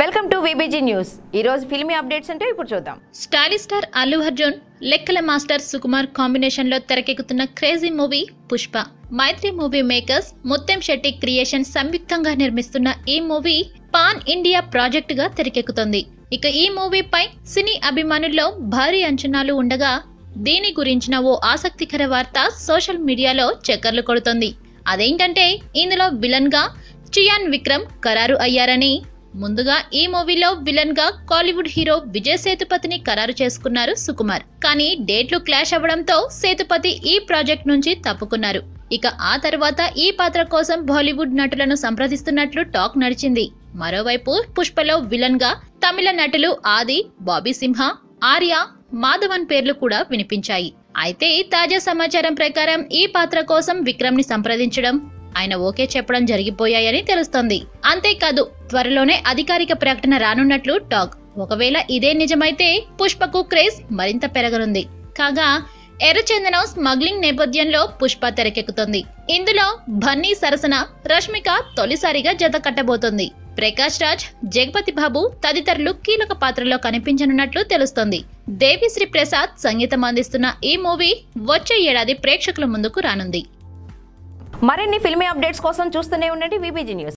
welcome to VBG news ఈ రోజు filmy updates అంటే ఇప్పుడు చూద్దాం స్టాలిష్ స్టార్ అల్లు అర్జున్ లెక్కల మాస్టర్ సుకుమార్ కాంబినేషన్ లో తెరకెక్కుతున్న crazy movie Pushpa Mythri movie makers Muttam Setty creation సంయుక్తంగా నిర్మిస్తున్న ఈ మూవీ పాన్ ఇండియా ప్రాజెక్ట్ గా తెరకెక్కుతోంది ఇక ఈ మూవీపై సినీ అభిమానుల్లో భారీ అంచనాలు ఉండగా దీని గురించిన ఓ ఆసక్తికర వార్త సోషల్ మీడియాలో చక్కర్లు కొడుతోంది అదేంటంటే ఇందులో విలన్ గా చియాన్ విక్రమ్ ఖరారు అయ్యారని ముందుగా ఈ మూవీలో విలన్ గా కాలీవుడ్ హీరో విజయ్ సేతుపతిని ఖరారు చేసుకున్నారు సుకుమార్ కానీ డేట్లు క్లాష్ అవ్వడంతో సేతుపతి ఈ ప్రాజెక్ట్ నుంచి తప్పుకున్నారు ఇక ఆ తర్వాత ఈ పాత్ర కోసం బాలీవుడ్ నటులను సంప్రదిస్తున్నట్లు టాక్ నడిచింది మరోవైపు పుష్పలో విలన్ గా తమిళ నటులు ఆది బాబీ సింహ ఆర్య మాధవన్ పేర్లు కూడా వినిపించాయి అయితే తాజా సమాచారం ప్రకారం ఈ పాత్ర కోసం విక్రమ్ ని సంప్రదించడం ఆయన ఓకే చెప్పడం జరిగిపోయాయని తెలుస్తోంది అంతేకాదు త్వరలోనే అధికారిక ప్రకటన రానున్నట్లు టాక్ ఒకవేళ ఇదే నిజమైతే పుష్పకు క్రేజ్ మరింత పెరగనుంది కాగా ఎర్రచందనం స్మగ్లింగ్ నేపథ్యంలో పుష్ప తెరకెక్కుతోంది ఇందులో బన్నీ సరసన రష్మిక తొలిసారిగా జత కట్టబోతోంది ప్రకాష్ రాజ్ జగపతి బాబు తదితరులు కీలక పాత్రలో కనిపించనున్నట్లు తెలుస్తోంది దేవిశ్రీ ప్రసాద్ సంగీతం అందిస్తున్న ఈ మూవీ వచ్చే ఏడాది ప్రేక్షకుల ముందుకు రానుంది మరిన్ని ఫిల్మీ అప్డేట్స్ కోసం చూస్తూనే ఉండండి విబిజీ న్యూస్